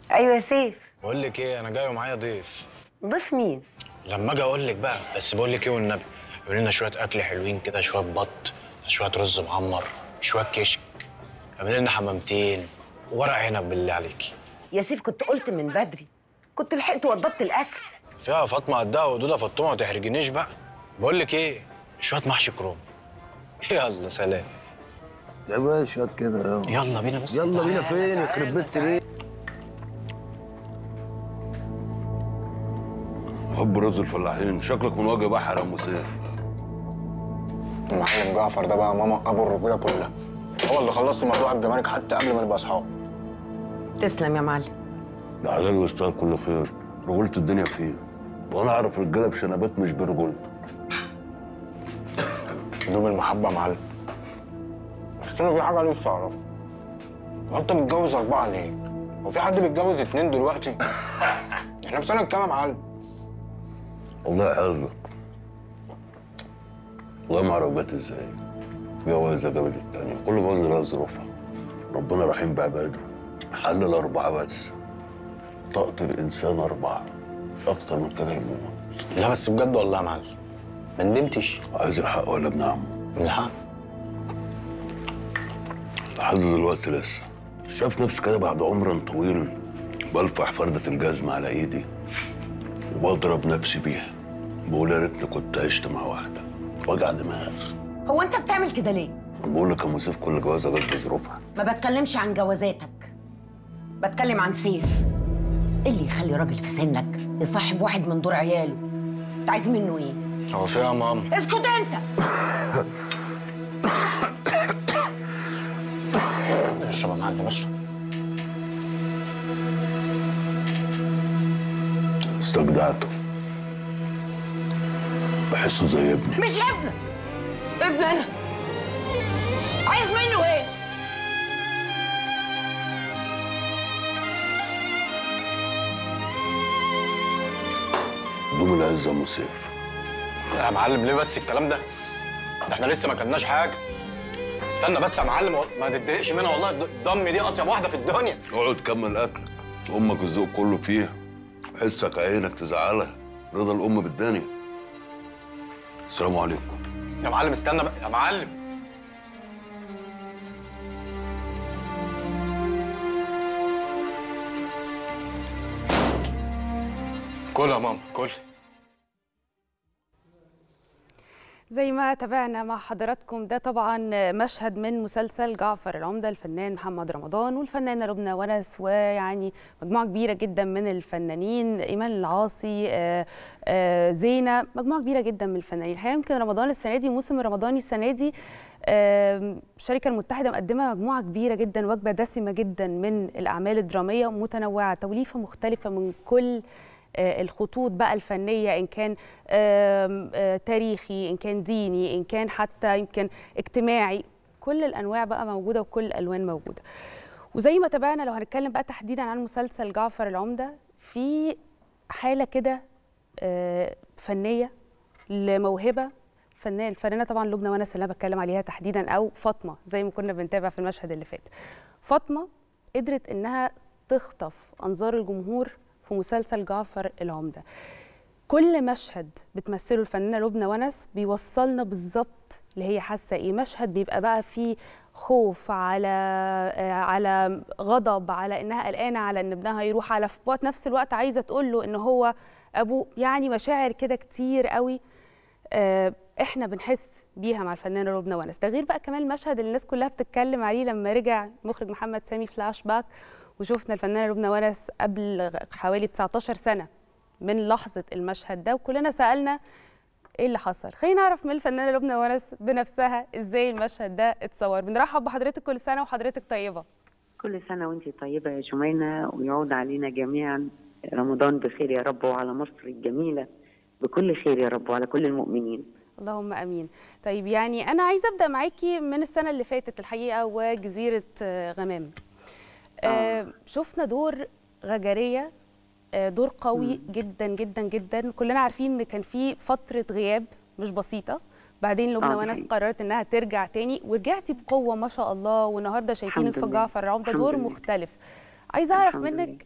ايوه يا سيف بقول لك ايه انا جاي ومعايا ضيف ضيف مين لما اجي اقول لك بقى بس بقول لك ايه والنبي يقول لنا شويه اكل حلوين كده شويه بط شويه رز معمر شويه كشك اعمل لنا حمامتين وورق عنب بالله عليكي يا سيف كنت قلت من بدري كنت لحقت وضبت الاكل فيها فاطمه قدها ودوده فطومه ما تحرجنيش بقى بقول لك ايه شويه محشي كروم يلا سلام يا باشا هات كده يلا يلا بينا بس يلا بينا تعالى، فين يخرب بيت تعالى. سنين حب رز الفلاحين شكلك من وجه بحر يا ام سيف المعلم جعفر ده بقى ماما ابو الرجوله كلها هو اللي خلص لي موضوع الجمارك حتى قبل ما نبقى اصحاب تسلم يا معلم ده حلال ويستاهل كل خير رجولة الدنيا فيه وانا اعرف رجاله بشنبات مش برجولته دوب المحبه يا معلم بس انا في حاجه نفسي اعرفها هو انت متجوز اربعه ليه؟ هو في حد بيتجوز اتنين دلوقتي؟ احنا في سنه كام يا معلم؟ الله يحفظك والله ما اعرف جت ازاي جوازه جابت التانية كل جوازه لها ظروفها ربنا رحيم بعباده حلل أربعة بس طاقة الإنسان أربعة أكتر من كده يموت لا بس بجد والله يا معلم ما ندمتش عايز الحق ولا ابن عمه الحق لحد دلوقتي لسه شاف نفسي كده بعد عمر طويل بلفح فردة الجزمة على ايدي وبضرب نفسي بيها بقول يا ريتني كنت عشت مع واحدة وجع دماغ هو انت بتعمل كده ليه بقول لك يا أم سيف كل جوازة جت بظروفها ما بتكلمش عن جوازاتك بتكلم عن سيف إيه اللي يخلي راجل في سنك يصاحب واحد من دور عياله انت عايز منه ايه هو في إيه يا ماما اسكت انت اشرب يا معلم اشرب استجدعته بحسه زي ابني مش ابنك ابن انا عايز منه ايه دوم العز يا أم سيف يا معلم ليه بس الكلام ده؟ ده احنا لسه ما كلناش حاجه استنى بس يا معلم ما تتضايقش منها والله د- ضمي دي اطيب واحده في الدنيا اقعد كمل أكلك أمك الذوق كله فيها حسك عينك تزعلها رضا الأم بالدنيا السلام عليكم يا معلم استنى بقى يا معلم كل يا ماما كل زي ما تابعنا مع حضراتكم ده طبعا مشهد من مسلسل جعفر العمدة الفنان محمد رمضان والفنانة لبنى ونس ويعني مجموعة كبيرة جدا من الفنانين إيمان العاصي آه، آه، زينة مجموعة كبيرة جدا من الفنانين الحقيقة يمكن رمضان السنة دي موسم رمضاني السنة دي آم، الشركة المتحدة مقدمة مجموعة كبيرة جدا وجبة دسمة جدا من الأعمال الدرامية متنوعة توليفة مختلفة من كل آه، الخطوط بقى الفنية إن كان آم، آه، تاريخي إن كان ديني إن كان حتى يمكن اجتماعي كل الأنواع بقى موجودة وكل الألوان موجودة وزي ما تابعنا لو هنتكلم بقى تحديدا عن مسلسل جعفر العمدة في حالة كده آه، فنية لموهبة فنان الفنانة طبعا لبنى ونس اللي انا بتكلم عليها تحديدا او فاطمة زي ما كنا بنتابع في المشهد اللي فات فاطمة قدرت انها تخطف انظار الجمهور في مسلسل جعفر العمدة كل مشهد بتمثله الفنانة لبنى ونس بيوصلنا بالظبط اللي هي حاسة ايه مشهد بيبقى بقى فيه خوف على آه، على غضب على انها قلقانه على ان ابنها يروح على في وقت نفس الوقت عايزه تقول له ان هو ابوه يعني مشاعر كده كتير قوي آه، احنا بنحس بيها مع الفنانه لبنى ونس ده غير بقى كمان المشهد اللي الناس كلها بتتكلم عليه لما رجع المخرج محمد سامي فلاش باك وشفنا الفنانه لبنى ونس قبل حوالي 19 سنه من لحظه المشهد ده وكلنا سالنا ايه اللي حصل خلينا نعرف من الفنانه لبنى ونس بنفسها ازاي المشهد ده اتصور بنرحب بحضرتك كل سنه وحضرتك طيبه كل سنة وانت طيبة يا جمانة ويعود علينا جميعا رمضان بخير يا رب وعلى مصر الجميلة بكل خير يا رب وعلى كل المؤمنين اللهم امين طيب يعني انا عايزه ابدا معاكي من السنه اللي فاتت الحقيقه وجزيره آه، غمام آه، شفنا دور غجريه آه، دور قوي جدا جدا جدا كلنا عارفين ان كان في فتره غياب مش بسيطه بعدين لبنى آه، دي ونس حقيقة. قررت انها ترجع تاني ورجعتي بقوه ما شاء الله والنهارده شايفينك الحمد في لله. جعفر العمده الحمد دور لله. مختلف عايزه اعرف الحمد منك لله.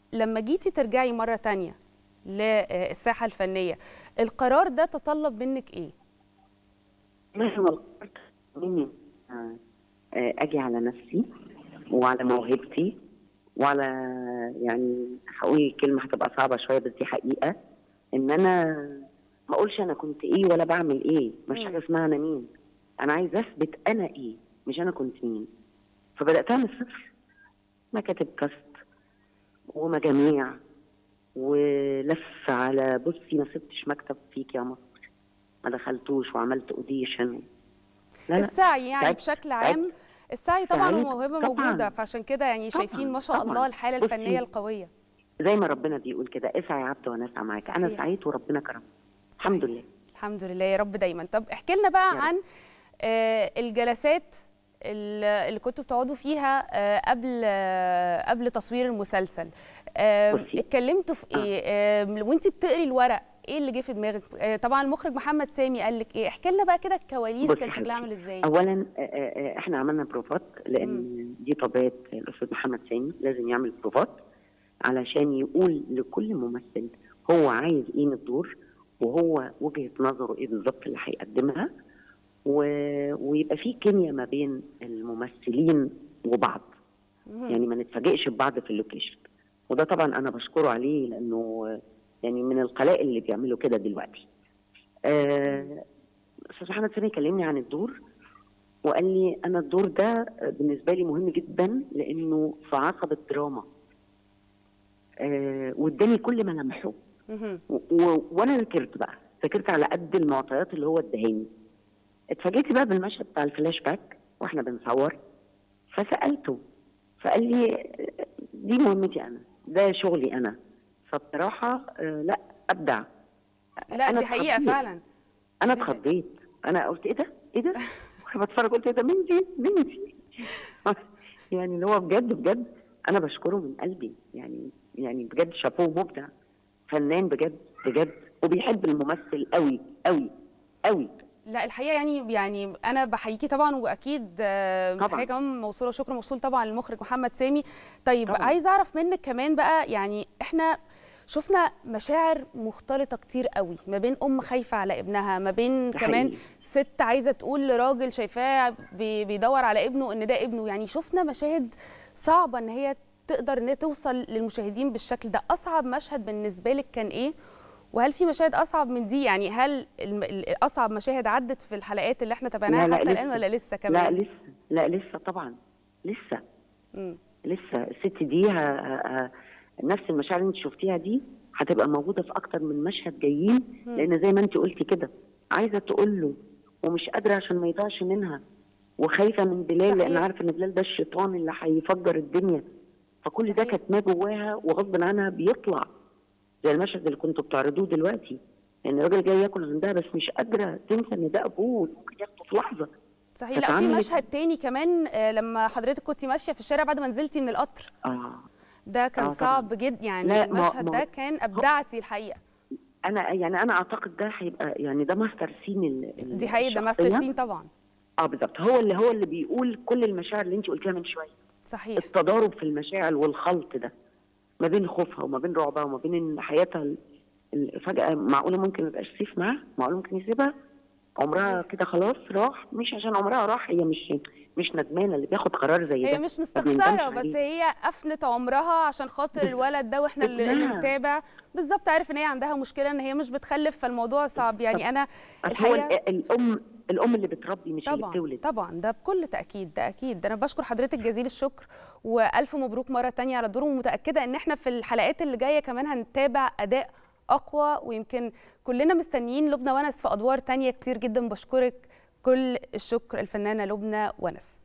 لما جيتي ترجعي مره تانية للساحه الفنيه القرار ده تطلب منك ايه مهما القرار مني آه، آه، اجي على نفسي وعلى موهبتي وعلى يعني هقول كلمه هتبقى صعبه شويه بس دي حقيقه ان انا ما اقولش انا كنت ايه ولا بعمل ايه مش مم. حاجه اسمها انا مين انا عايزه اثبت انا ايه مش انا كنت مين فبداتها من الصفر مكاتب كاست ومجاميع ولف على بصي ما سبتش مكتب فيك يا مصر ما دخلتوش وعملت اوديشن لا لا السعي يعني تعبت- بشكل عام تعبت. السعي طبعا تعبت. وموهبه طبعاً. موجوده فعشان كده يعني طبعاً. شايفين ما شاء طبعاً. الله الحاله بصي، الفنيه القويه زي ما ربنا بيقول كده اسعى يا عبد وانا اسعى معاك انا صحيح. سعيت وربنا كرم الحمد لله الحمد لله يا رب دايما طب احكي لنا بقى يا رب. عن آه، الجلسات ال- اللي كنتوا بتقعدوا فيها آه، قبل آه، قبل تصوير المسلسل آه، بصي. اتكلمتوا في ايه آه، وانت بتقري الورق ايه اللي جه في دماغك آه، طبعا المخرج محمد سامي قال لك ايه احكي لنا بقى كده الكواليس بصي كان يا شكلها حبيبتي. عامل ازاي اولا آه، آه، احنا عملنا بروفات لان دي طبيعه الاستاذ محمد سامي لازم يعمل بروفات علشان يقول لكل ممثل هو عايز ايه من الدور وهو وجهه نظره ايه بالظبط اللي هيقدمها و... ويبقى في كيمياء ما بين الممثلين وبعض مهم. يعني ما نتفاجئش ببعض في اللوكيشن وده طبعا انا بشكره عليه لانه يعني من القلائل اللي بيعملوا كده دلوقتي آه، استاذ محمد سامي كلمني عن الدور وقال لي انا الدور ده بالنسبه لي مهم جدا لانه في عصب الدراما آه، واداني كل ملامحه مهم. و- و- وانا ذاكرت بقى ذاكرت على قد المعطيات اللي هو ادهاني اتفاجئت بقى بالمشهد بتاع الفلاش باك واحنا بنصور فسالته فقال لي دي مهمتي انا ده شغلي انا فبصراحه آه، لا ابدع لا أنا دي حقيقه اتخضيت. فعلا انا دي حقيقة. اتخضيت انا قلت ايه ده ايه ده وانا بتفرج قلت ايه ده مين دي مين دي يعني اللي هو بجد بجد انا بشكره من قلبي يعني يعني بجد شابوه مبدع فنان بجد بجد وبيحب الممثل قوي قوي قوي لا الحقيقه يعني يعني انا بحييكي طبعا واكيد آه، طبعاً. تحيه كمان موصوله شكر موصول طبعا للمخرج محمد سامي طيب طبعاً. عايزه اعرف منك كمان بقى يعني احنا شفنا مشاعر مختلطه كتير قوي ما بين ام خايفه على ابنها ما بين ده كمان حقيقي. ست عايزه تقول لراجل شايفاه بي- بيدور على ابنه ان ده ابنه يعني شفنا مشاهد صعبه ان هي تقدر ان هي توصل للمشاهدين بالشكل ده اصعب مشهد بالنسبه لك كان ايه وهل في مشاهد اصعب من دي يعني هل الم- ال- اصعب مشاهد عدت في الحلقات اللي احنا تابعناها لا، لا، حتى الان لسه. ولا لسه لا كمان لسه لا لسه طبعا لسه مم. لسه الست دي ه... ه... نفس المشاعر اللي انت شفتيها دي هتبقى موجوده في اكتر من مشهد جايين مم. لان زي ما انت قلتي كده عايزه تقول له ومش قادره عشان ما يضيعش منها وخايفه من بلال لان صحيح. عارفه ان بلال ده الشيطان اللي هيفجر الدنيا فكل ده صحيح. كاتماه جواها وغصب عنها بيطلع زي المشهد اللي كنتوا بتعرضوه دلوقتي ان الراجل جاي ياكل عندها بس مش قادره تنسى ان ده ابوه ممكن ياخده في لحظه صحيح لا في اتعملت- مشهد تاني كمان آه، لما حضرتك كنت ماشيه في الشارع بعد ما نزلتي من القطر اه ده كان آه، طبعاً. صعب جدا يعني لا، ما- المشهد ما- ده كان ابدعتي الحقيقه انا يعني انا اعتقد ده هيبقى يعني ده ماستر سين ال- ال- دي حقيقه ده ماستر الشخصية. سين طبعا اه بالظبط هو اللي هو اللي بيقول كل المشاعر اللي انت قلتيها من شويه صحيح التضارب في المشاعر والخلط ده ما بين خوفها وما بين رعبها وما بين ان حياتها ال- ال- فجاه معقوله ممكن ما يبقاش سيف معاها معقوله ممكن يسيبها عمرها كده خلاص راح مش عشان عمرها راح هي مش مش ندمانه اللي بياخد قرار زي ده هي مش ما مستخسره بيندمش بس عليه. هي افنت عمرها عشان خاطر بس- الولد ده واحنا اللي, اللي ابنها. بنتابع بالظبط عارف ان هي عندها مشكله ان هي مش بتخلف فالموضوع صعب يعني انا بس هو الحقيقه ال- الام الام اللي بتربي مش اللي طبعا بتولد طبعا ده بكل تاكيد ده اكيد ده انا بشكر حضرتك جزيل الشكر والف مبروك مره تانية على الدور ومتاكده ان احنا في الحلقات اللي جايه كمان هنتابع اداء اقوى ويمكن كلنا مستنيين لبنى ونس في ادوار تانية كتير جدا بشكرك كل الشكر الفنانه لبنى ونس